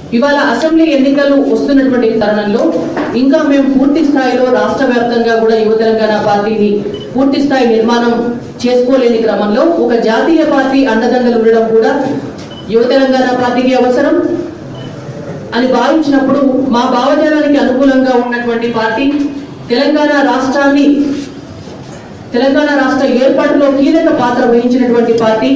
ఇవాళ అసెంబ్లీ ఎన్నికలు వస్తున్నటువంటి తరుణంలో ఇంకా మేము పూర్తి స్థాయిలో రాష్ట్ర వ్యాప్తంగా కూడా యువ తెలంగాణ పార్టీని పూర్తి స్థాయి నిర్మాణం చేసుకోలేని క్రమంలో ఒక జాతీయ పార్టీ అండదండలు ఉండడం కూడా యువ తెలంగాణ పార్టీకి అవసరం అని భావించినప్పుడు మా భావజాలానికి అనుకూలంగా ఉన్నటువంటి పార్టీ తెలంగాణ రాష్ట్రాన్ని తెలంగాణ రాష్ట్ర ఏర్పాటులో కీలక పాత్ర వహించినటువంటి పార్టీ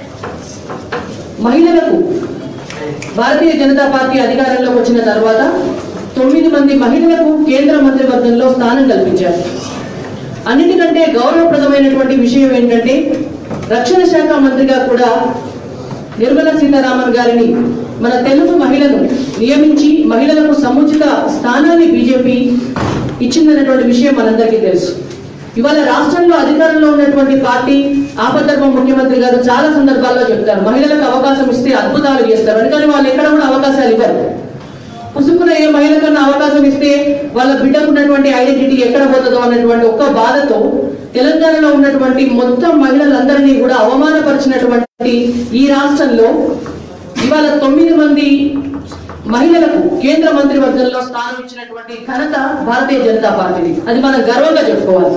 మహిళలకు భారతీయ జనతా పార్టీ అధికారంలోకి వచ్చిన తర్వాత తొమ్మిది మంది మహిళలకు కేంద్ర మంత్రివర్గంలో స్థానం కల్పించారు అన్నిటికంటే గౌరవప్రదమైనటువంటి విషయం ఏంటంటే రక్షణ శాఖ మంత్రిగా కూడా నిర్మలా సీతారామన్ గారిని మన తెలుగు మహిళను నియమించి మహిళలకు సముచిత స్థానాన్ని బీజేపీ ఇచ్చిందనేటువంటి విషయం మనందరికీ తెలుసు ఇవాళ రాష్ట్రంలో అధికారంలో ఉన్నటువంటి పార్టీ ఆపద్ధర్మ ముఖ్యమంత్రి గారు చాలా సందర్భాల్లో చెప్తారు మహిళలకు అవకాశం ఇస్తే అద్భుతాలు చేస్తారు అందుకని వాళ్ళు ఎక్కడ కూడా అవకాశాలు ఇవ్వరు పుసుకున ఏ మహిళకన్నా అవకాశం ఇస్తే వాళ్ళ బిడ్డకు ఉన్నటువంటి ఐడెంటిటీ ఎక్కడ పోతుందో అన్నటువంటి ఒక్క బాధతో తెలంగాణలో ఉన్నటువంటి మొత్తం మహిళలందరినీ కూడా అవమానపరిచినటువంటి ఈ రాష్ట్రంలో ఇవాళ తొమ్మిది మంది మహిళలకు కేంద్ర మంత్రివర్గంలో స్థానం ఇచ్చినటువంటి ఘనత భారతీయ జనతా పార్టీది అది మనం గర్వంగా చెప్పుకోవాలి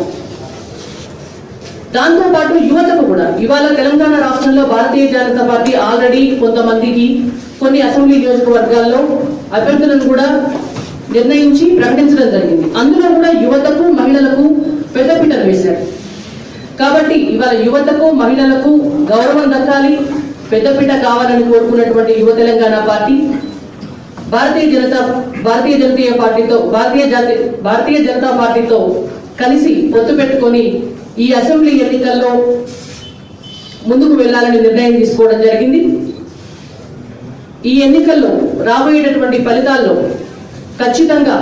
దాంతో పాటు యువతకు కూడా ఇవాళ తెలంగాణ రాష్ట్రంలో భారతీయ జనతా పార్టీ ఆల్రెడీ కొంతమందికి కొన్ని అసెంబ్లీ నియోజకవర్గాల్లో అభ్యర్థులను కూడా నిర్ణయించి ప్రకటించడం జరిగింది అందులో కూడా యువతకు మహిళలకు పెద్దపీటలు వేశారు కాబట్టి ఇవాళ యువతకు మహిళలకు గౌరవం దక్కాలి పెద్దపీట కావాలని కోరుకున్నటువంటి యువ తెలంగాణ పార్టీ భారతీయ జనతా భారతీయ జనతా పార్టీతో భారతీయ జాతి భారతీయ జనతా పార్టీతో కలిసి పొత్తు పెట్టుకొని ఈ అసెంబ్లీ ఎన్నికల్లో ముందుకు వెళ్ళాలని నిర్ణయం తీసుకోవడం జరిగింది ఈ ఎన్నికల్లో రాబోయేటటువంటి ఫలితాల్లో ఖచ్చితంగా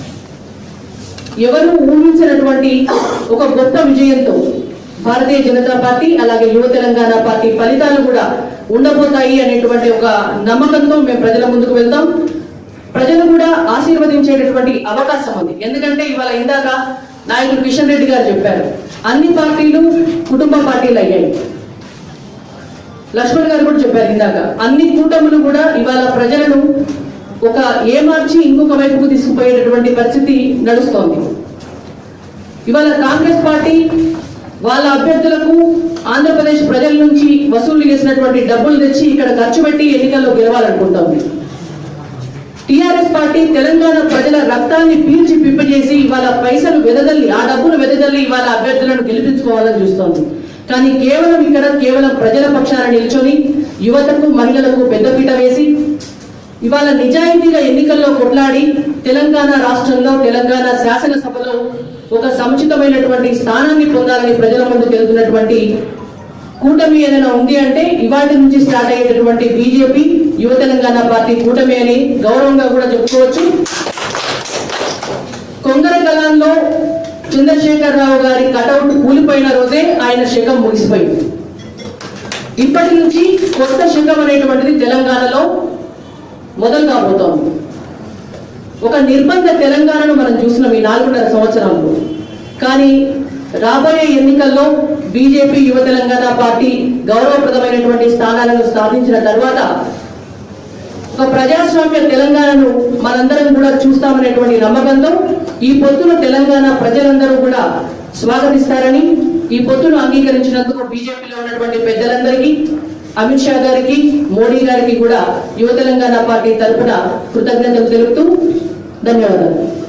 ఎవరు ఊహించినటువంటి ఒక గొప్ప విజయంతో భారతీయ జనతా పార్టీ అలాగే యువ తెలంగాణ పార్టీ ఫలితాలు కూడా ఉండబోతాయి అనేటువంటి ఒక నమ్మకంతో మేము ప్రజల ముందుకు వెళ్తాం ప్రజలు కూడా ఆశీర్వదించేటటువంటి అవకాశం ఉంది ఎందుకంటే ఇవాళ ఇందాక నాయకుడు కిషన్ రెడ్డి గారు చెప్పారు అన్ని పార్టీలు కుటుంబ పార్టీలు అయ్యాయి లక్ష్మణ్ గారు కూడా చెప్పారు ఇందాక అన్ని కూటములు కూడా ఇవాళ ప్రజలను ఒక ఏమార్చి ఇంకొక వైపుకు తీసుకుపోయేటటువంటి పరిస్థితి నడుస్తోంది ఇవాళ కాంగ్రెస్ పార్టీ వాళ్ళ అభ్యర్థులకు ఆంధ్రప్రదేశ్ ప్రజల నుంచి వసూలు చేసినటువంటి డబ్బులు తెచ్చి ఇక్కడ ఖర్చు పెట్టి ఎన్నికల్లో గెలవాలనుకుంటోంది టిఆర్ఎస్ పార్టీ తెలంగాణ ప్రజల రక్తాన్ని పీల్చి పిప్పజేసి ఇవాళ పైసలు వెదజల్లి ఆ డబ్బును వెదజల్లి ఇవాళ అభ్యర్థులను గెలిపించుకోవాలని చూస్తోంది కానీ కేవలం ఇక్కడ కేవలం ప్రజల పక్షాన నిల్చొని యువతకు మహిళలకు పెద్దపీట వేసి ఇవాళ నిజాయితీగా ఎన్నికల్లో కొట్లాడి తెలంగాణ రాష్ట్రంలో తెలంగాణ శాసనసభలో ఒక సముచితమైనటువంటి స్థానాన్ని పొందాలని ప్రజల ముందుకు వెళ్తున్నటువంటి కూటమి ఏదైనా ఉంది అంటే ఇవాటి నుంచి స్టార్ట్ అయ్యేటటువంటి బీజేపీ యువ తెలంగాణ పార్టీ కూటమి అని గౌరవంగా కూడా చెప్పుకోవచ్చు కొంగర కళాల్లో చంద్రశేఖర్ రావు గారి కటౌట్ కూలిపోయిన రోజే ఆయన శకం ముగిసిపోయింది ఇప్పటి నుంచి కొత్త శకం అనేటువంటిది తెలంగాణలో మొదలు కాబోతోంది ఒక నిర్బంధ తెలంగాణను మనం చూసినాం ఈ నాలుగున్నర సంవత్సరాల్లో కానీ రాబోయే ఎన్నికల్లో బీజేపీ యువ తెలంగాణ పార్టీ గౌరవప్రదమైనటువంటి స్థానాలను సాధించిన తర్వాత ఒక ప్రజాస్వామ్య తెలంగాణను మనందరం కూడా చూస్తామనేటువంటి నమ్మకంతో ఈ పొత్తును తెలంగాణ ప్రజలందరూ కూడా స్వాగతిస్తారని ఈ పొత్తును అంగీకరించినందుకు బీజేపీలో ఉన్నటువంటి పెద్దలందరికీ అమిత్ షా గారికి మోడీ గారికి కూడా యువ తెలంగాణ పార్టీ తరఫున కృతజ్ఞతలు తెలుపుతూ ధన్యవాదాలు